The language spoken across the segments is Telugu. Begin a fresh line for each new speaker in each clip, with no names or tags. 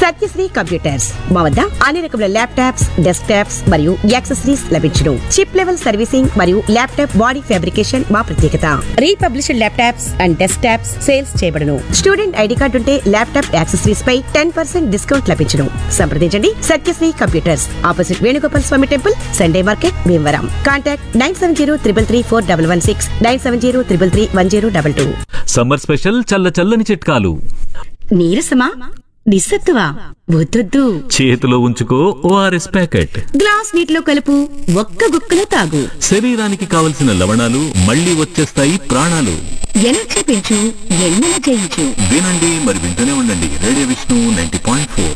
సత్యశ్రీ కంప్యూటర్స్ మా వద్ద అన్ని రకముల ల్యాప్టాప్స్ డెస్క్ టాప్స్ మరియు యాక్సెసరీస్ లభించును చిప్ లెవెల్ సర్వీసింగ్ మరియు ల్యాప్టాప్ బాడీ ఫ్యాబ్రికేషన్ మా ప్రత్యేకత refurbished laptops and desktops sales చేయబడును స్టూడెంట్ ఐడి కార్డు ఉంటే ల్యాప్టాప్ యాక్సెసరీస్ పై టెన్ పర్సెంట్ డిస్కౌంట్ లభించును సంప్రదించండి Satyasri computers opposite Venugopal Swamy temple Sunday market Bhimavaram contact nine seven zero triple three four double one six nine seven zero triple three one zero double two
summer special చల్ల చల్లని చిట్కాలు
నీరసమా నిస్సత్తువా వద్దొద్దు
చేతిలో ఉంచుకో ఓఆర్ఎస్ ప్యాకెట్
గ్లాస్ నీటిలో కలుపు ఒక్క గుక్కలో తాగు
శరీరానికి కావలసిన లవణాలు మళ్ళీ వచ్చేస్తాయి ప్రాణాలు
ఎనర్జీ పెంచు ఎన్నెల జయించు
వినండి మరి వింటూనే ఉండండి radio Vishnu ninety point four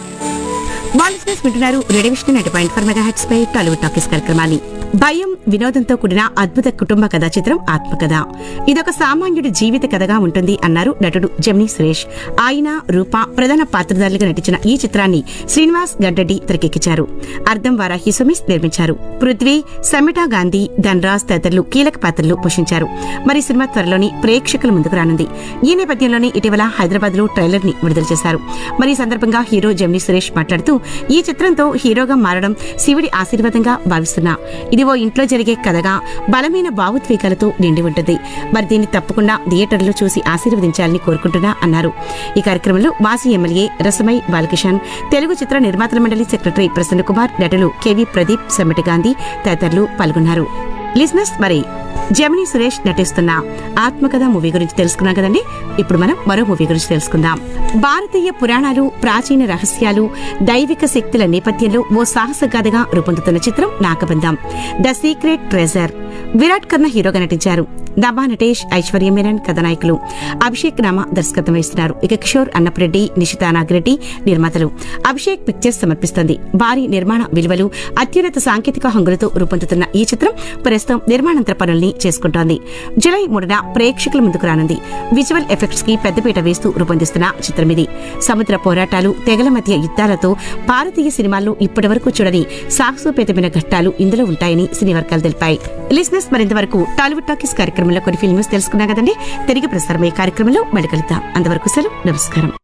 బాలిస్నెస్ వింటున్నారు radio Vishnu nine point four mega heads పై టాలీవుడ్ టాకీస్ కార్యక్రమాన్ని భయం వినోదంతో కూడిన అద్భుత కుటుంబ కథా చిత్రం ఆత్మకథ ఇదొక సామాన్యుడి జీవిత కథగా ఉంటుంది అన్నారు నటుడు జమినీ సురేష్ ఆయన రూప ప్రధాన పాత్రధారులుగా నటించిన ఈ చిత్రాన్ని శ్రీనివాస్ గడ్డడి తెరకెక్కించారు అర్ధం వారాహి సుమిస్ నిర్మించారు పృథ్వీ సమిటా గాంధీ ధనరాజ్ తదితరులు కీలక పాత్రలు పోషించారు మరి ఈ సినిమా త్వరలోని ప్రేక్షకుల ముందుకు రానుంది ఈ నేపథ్యంలోనే ఇటీవల హైదరాబాద్ లో ట్రైలర్ ని విడుదల చేశారు మరి ఈ సందర్భంగా హీరో జమినీ సురేష్ మాట్లాడుతూ ఈ చిత్రంతో హీరోగా మారడం శివుడి ఆశీర్వాదంగా భావిస్తున్నా ఇది ఓ ఇంట్లో జరిగే కథగా బలమైన భావోద్వేగాలతో నిండి ఉంటుంది మరి దీన్ని తప్పకుండా థియేటర్లో చూసి ఆశీర్వదించాలని కోరుకుంటున్నా అన్నారు ఈ కార్యక్రమంలో మాజీ ఎమ్మెల్యే రసమై బాలకిషన్ తెలుగు చిత్ర నిర్మాతల మండలి సెక్రటరీ ప్రసన్న కుమార్ నటులు కెవి ప్రదీప్ సెమ్మటి గాంధీ తదితరులు పాల్గొన్నారు లిజినెస్ మరి జమినీ సురేష్ నటిస్తున్న ఆత్మకథ మూవీ గురించి తెలుసుకున్నాం కదండి ఇప్పుడు మనం మరో మూవీ గురించి తెలుసుకుందాం భారతీయ పురాణాలు ప్రాచీన రహస్యాలు దైవిక శక్తుల నేపథ్యంలో ఓ సాహస గాథగా రూపొందుతున్న చిత్రం Nagabandham the secret treasure Virat Karna హీరోగా నటించారు నభా నటేష్ ఐశ్వర్య మీనన్ కథానాయకులు అభిషేక్ రామ దర్శకత్వం వహిస్తున్నారు ఇక కిషోర్ అన్నప్రెడ్డి నిషితా నాగిరెడ్డి నిర్మాతలు అభిషేక్ పిక్చర్స్ సమర్పిస్తుంది భారీ నిర్మాణ విలువలు అత్యున్నత సాంకేతిక హంగులతో రూపొందుతున్న ఈ చిత్రం ప్రస్తుతం నిర్మాణాంతర పనుల్ని చేసుకుంటోంది జులై మూడున ప్రేక్షకుల ముందుకు రానుంది విజువల్ ఎఫెక్ట్స్ కి పెద్దపీట వేస్తూ రూపొందిస్తున్న చిత్రం ఇది సముద్ర పోరాటాలు తెగల మధ్య యుద్ధాలతో భారతీయ సినిమాల్లో ఇప్పటివరకు చూడని సాహసోపేతమైన ఘట్టాలు ఇందులో ఉంటాయని సినీ వర్గాలు తెలిపాయి లిసినెస్ మరింత వరకు టాలీవుడ్ టాకీస్ కార్యక్రమంలో కొన్ని ఫిల్మ్స్ తెలుసుకున్నాం కదండి తిరిగి ప్రసారమయ్యే కార్యక్రమంలో మళ్ళీ కలుద్దాం అంతవరకు సెలవు నమస్కారం